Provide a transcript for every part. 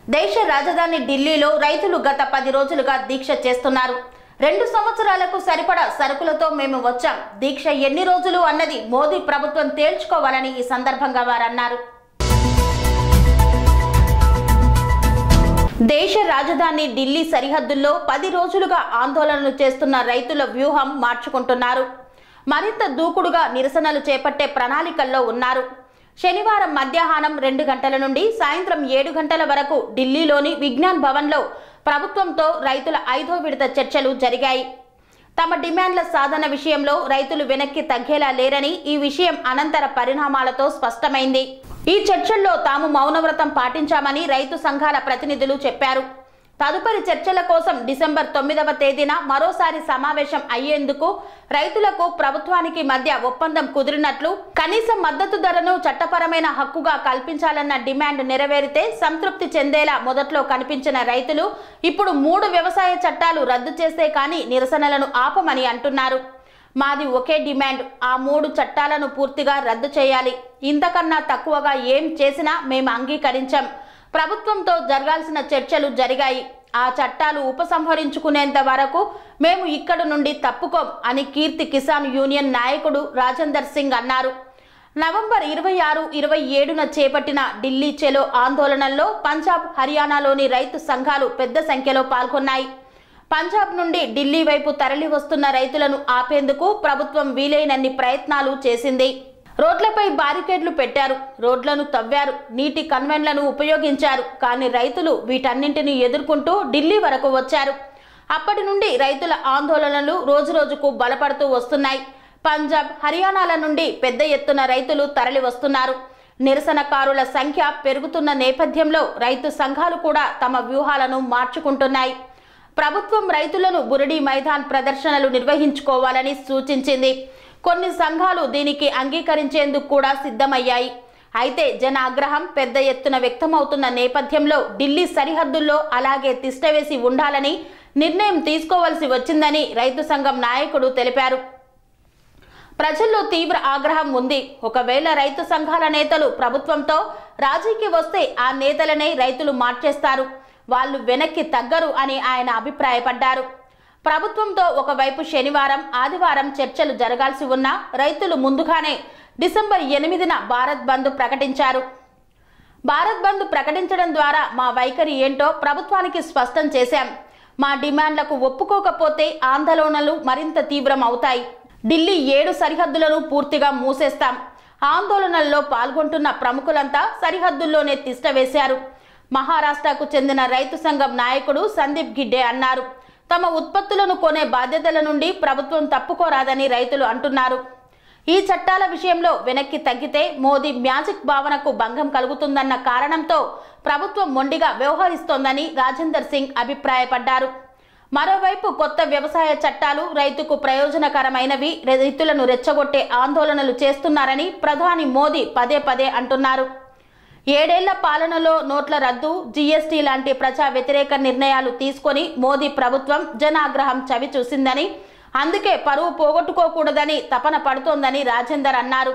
దేశ రాజధాని ఢిల్లీలో రైతులు గత పది రోజులుగా దీక్ష చేస్తున్నారు రెండు సంవత్సరాలకు సరిపడా సరుకులతో మేము వచ్చాం దీక్ష ఎన్ని రోజులు అన్నది మోదీ ప్రభుత్వం తేల్చుకోవాలని ఈ సందర్భంగా వారన్నారు దేశ రాజధాని ఢిల్లీ సరిహద్దుల్లో పది రోజులుగా ఆందోళనలు చేస్తున్న రైతుల వ్యూహం మార్చుకుంటున్నారు మరింత దూకుడుగా నిరసనలు చేపట్టే ప్రణాళికల్లో ఉన్నారు శనివారం మధ్యాహ్నం రెండు గంటల నుండి సాయంత్రం ఏడు గంటల వరకు ఢిల్లీలోని విజ్ఞాన్ భవన్లో ప్రభుత్వంతో రైతుల ఐదో విడత చర్చలు జరిగాయి తమ డిమాండ్ల సాధన విషయంలో రైతులు వెనక్కి తగ్గేలా లేరని ఈ విషయం అనంతర పరిణామాలతో స్పష్టమైంది ఈ చర్చల్లో తాము మౌనవ్రతం పాటించామని రైతు సంఘాల ప్రతినిధులు చెప్పారు తదుపరి చర్చల కోసం డిసెంబర్ తొమ్మిదవ తేదీన మరోసారి సమావేశం అయ్యేందుకు రైతులకు ప్రభుత్వానికి మధ్య ఒప్పందం కుదిరినట్లు కనీస మద్దతు ధరను చట్టపరమైన హక్కుగా కల్పించాలన్న డిమాండ్ నెరవేరితే సంతృప్తి చెందేలా మొదట్లో కనిపించిన రైతులు ఇప్పుడు మూడు వ్యవసాయ చట్టాలు రద్దు చేస్తే కానీ నిరసనలను ఆపమని అంటున్నారు మాది ఒకే డిమాండ్ ఆ మూడు చట్టాలను పూర్తిగా రద్దు చేయాలి ఇంతకన్నా తక్కువగా ఏం చేసినా మేము అంగీకరించాం ప్రభుత్వంతో జరగాల్సిన చర్చలు జరిగాయి ఆ చట్టాలు ఉపసంహరించుకునేంత వరకు మేము ఇక్కడ నుండి తప్పుకోం అని కీర్తి కిసాన్ యూనియన్ నాయకుడు రాజేందర్ సింగ్ అన్నారు నవంబర్ ఇరవై ఆరు ఇరవై ఏడున చేపట్టిన ఢిల్లీ చెలో ఆందోళనల్లో పంజాబ్ హర్యానాలోని రైతు సంఘాలు పెద్ద సంఖ్యలో పాల్గొన్నాయి పంజాబ్ నుండి ఢిల్లీ వైపు తరలి వస్తున్న రైతులను ఆపేందుకు ప్రభుత్వం వీలైనన్ని ప్రయత్నాలు చేసింది రోడ్లపై బారికేడ్లు పెట్టారు రోడ్లను తవ్వారు నీటి కన్వెన్లను ఉపయోగించారు కానీ రైతులు వీటన్నింటినీ ఎదుర్కొంటూ ఢిల్లీ వరకు వచ్చారు అప్పటి నుండి రైతుల ఆందోళనలు రోజురోజుకు బలపడుతూ వస్తున్నాయి పంజాబ్ హర్యానాల నుండి పెద్ద ఎత్తున రైతులు తరలి వస్తున్నారు నిరసనకారుల సంఖ్య పెరుగుతున్న నేపథ్యంలో రైతు సంఘాలు కూడా తమ వ్యూహాలను మార్చుకుంటున్నాయి ప్రభుత్వం రైతులను బురడి మైదాన్ ప్రదర్శనలు నిర్వహించుకోవాలని సూచించింది కొన్ని సంఘాలు దీనికి అంగీకరించేందుకు కూడా సిద్ధమయ్యాయి అయితే జన ఆగ్రహం పెద్ద ఎత్తున వ్యక్తమవుతున్న నేపథ్యంలో ఢిల్లీ సరిహద్దుల్లో అలాగే తిష్టవేసి ఉండాలని నిర్ణయం తీసుకోవాల్సి వచ్చిందని రైతు సంఘం నాయకుడు తెలిపారు ప్రజల్లో తీవ్ర ఆగ్రహం ఉంది ఒకవేళ రైతు సంఘాల నేతలు ప్రభుత్వంతో రాజీకి వస్తే ఆ నేతలనే రైతులు మార్చేస్తారు వాళ్ళు వెనక్కి తగ్గరు అని ఆయన అభిప్రాయపడ్డారు ప్రభుత్వంతో ఒకవైపు శనివారం ఆదివారం చర్చలు జరగాల్సి ఉన్నా రైతులు ముందుగానే డిసెంబర్ ఎనిమిదిన భారత్ బంద్ ప్రకటించారు భారత్ బంద్ ప్రకటించడం ద్వారా మా వైఖరి ఏంటో ప్రభుత్వానికి స్పష్టం చేశాం మా డిమాండ్లకు ఒప్పుకోకపోతే ఆందోళనలు మరింత తీవ్రం అవుతాయి ఢిల్లీ ఏడు సరిహద్దులను పూర్తిగా మూసేస్తాం ఆందోళనల్లో పాల్గొంటున్న ప్రముఖులంతా సరిహద్దుల్లోనే తిష్టవేశారు మహారాష్ట్రకు చెందిన రైతు సంఘం నాయకుడు సందీప్ గిడ్డే అన్నారు తమ ఉత్పత్తులను కొనే బాధ్యతల నుండి ప్రభుత్వం తప్పుకోరాదని రైతులు అంటున్నారు ఈ చట్టాల విషయంలో వెనక్కి తగ్గితే మోదీ మ్యాజిక్ భావనకు భంగం కలుగుతుందన్న కారణంతో ప్రభుత్వం మొండిగా వ్యవహరిస్తోందని రాజేందర్ సింగ్ అభిప్రాయపడ్డారు మరోవైపు కొత్త వ్యవసాయ చట్టాలు రైతుకు ప్రయోజనకరమైనవి రైతులను రెచ్చగొట్టే ఆందోళనలు చేస్తున్నారని ప్రధాని మోదీ పదే పదే అంటున్నారు ఏడేళ్ల పాలనలో నోట్ల రద్దు జీఎస్టీ లాంటి ప్రజా వ్యతిరేక నిర్ణయాలు తీసుకొని మోదీ ప్రభుత్వం జనాగ్రహం చవి చూసిందని అందుకే పరువు పోగొట్టుకోకూడదని తపన పడుతోందని రాజేందర్ అన్నారు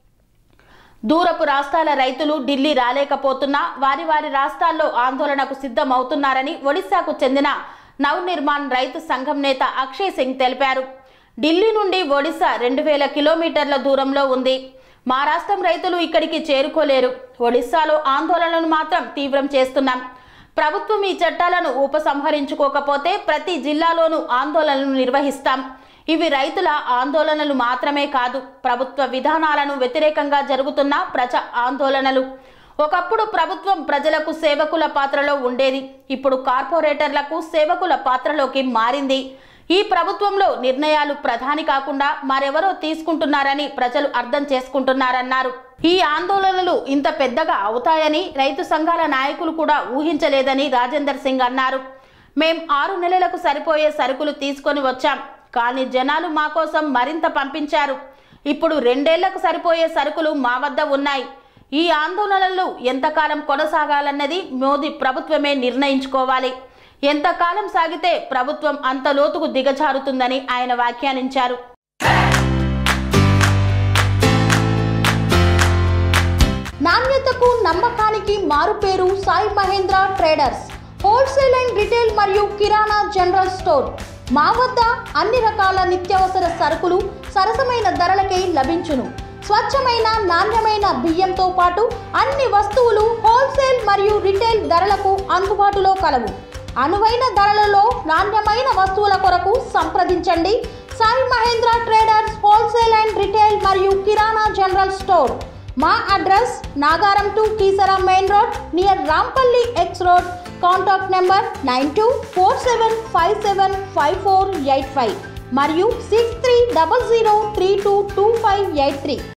దూరపు రాష్ట్రాల రైతులు ఢిల్లీ రాలేకపోతున్నా వారి వారి రాష్ట్రాల్లో ఆందోళనకు సిద్ధమవుతున్నారని ఒడిశాకు చెందిన నవ్ నిర్మాణ్ రైతు సంఘం నేత అక్షయ్ సింగ్ తెలిపారు ఢిల్లీ నుండి ఒడిశా రెండు వేల కిలోమీటర్ల దూరంలో ఉంది మా రాష్ట్రం రైతులు ఇక్కడికి చేరుకోలేరు ఒడిశాలో ఆందోళనలు మాత్రం తీవ్రం చేస్తున్నాం ప్రభుత్వం ఈ చట్టాలను ఉపసంహరించుకోకపోతే ప్రతి జిల్లాలోనూ ఆందోళనలు నిర్వహిస్తాం ఇవి రైతుల ఆందోళనలు మాత్రమే కాదు ప్రభుత్వ విధానాలను వ్యతిరేకంగా జరుగుతున్న ప్రజా ఆందోళనలు ఒకప్పుడు ప్రభుత్వం ప్రజలకు సేవకుల పాత్రలో ఉండేది ఇప్పుడు కార్పొరేటర్లకు సేవకుల పాత్రలోకి మారింది ఈ ప్రభుత్వంలో నిర్ణయాలు ప్రధాని కాకుండా మరెవరో తీసుకుంటున్నారని ప్రజలు అర్థం చేసుకుంటున్నారన్నారు ఈ ఆందోళనలు ఇంత పెద్దగా అవుతాయని రైతు సంఘాల నాయకులు కూడా ఊహించలేదని రాజేందర్ సింగ్ అన్నారు మేం ఆరు నెలలకు సరిపోయే సరుకులు తీసుకొని వచ్చాం కానీ జనాలు మా కోసం మరింత పంపించారు ఇప్పుడు రెండేళ్లకు సరిపోయే సరుకులు మా వద్ద ఉన్నాయి ఈ ఆందోళనలు ఎంతకాలం కొనసాగాలన్నది మోదీ ప్రభుత్వమే నిర్ణయించుకోవాలి ఎంతకాలం సాగితే ప్రభుత్వం అంత లోతుకు దిగజారుతుందని ఆయన వ్యాఖ్యానించారు నాణ్యతకు నమ్మకానికి మారుపేరు Sai Mahendra traders wholesale and retail మరియు కిరాణా జనరల్ స్టోర్ మా వద్ద అన్ని రకాల నిత్యావసర సరుకులు సరసమైన ధరలకే లభించును స్వచ్ఛమైన నాణ్యమైన బియ్యంతో పాటు అన్ని వస్తువులు హోల్సేల్ మరియు రిటైల్ ధరలకు అందుబాటులో కలవు అనువైన ధరలలో నాణ్యమైన వస్తువుల కొరకు సంప్రదించండి Sai Mahendra traders wholesale and retail మరియు కిరాణా జనరల్ స్టోర్ మా address Nagaram to Keesara main road near Rampalli X road contact number nine two four seven five seven five four eight five మరియు six three double zero three two two five eight three